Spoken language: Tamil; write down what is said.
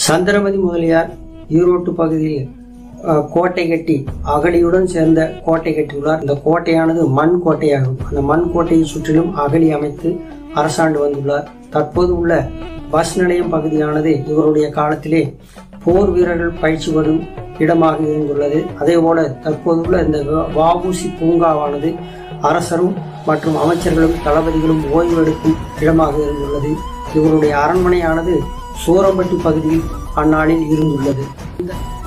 சந்திரமதி முதலியார் ஈரோட்டு பகுதியில் அஹ், கோட்டை கட்டி அகழியுடன் சேர்ந்த கோட்டை கட்டியுள்ளார் இந்த கோட்டையானது மண் கோட்டையாகும் அந்த மண் கோட்டையை சுற்றிலும் அகழி அமைத்து அரசாண்டு வந்துள்ளார் தற்போது உள்ள பஸ் நிலையம் பகுதியானது இவருடைய காலத்திலே போர் வீரர்கள் பயிற்சி பெறும் இடமாக இருந்துள்ளது அதேபோல தற்போதுள்ள இந்த வஉசி பூங்காவானது அரசரும் மற்றும் அமைச்சர்களும் தளபதிகளும் ஓய்வு எடுக்கும் இடமாக இருந்துள்ளது இவருடைய அரண்மனையானது சூரம்பட்டி பகுதியில் அந்நாளில் இருந்துள்ளது இந்த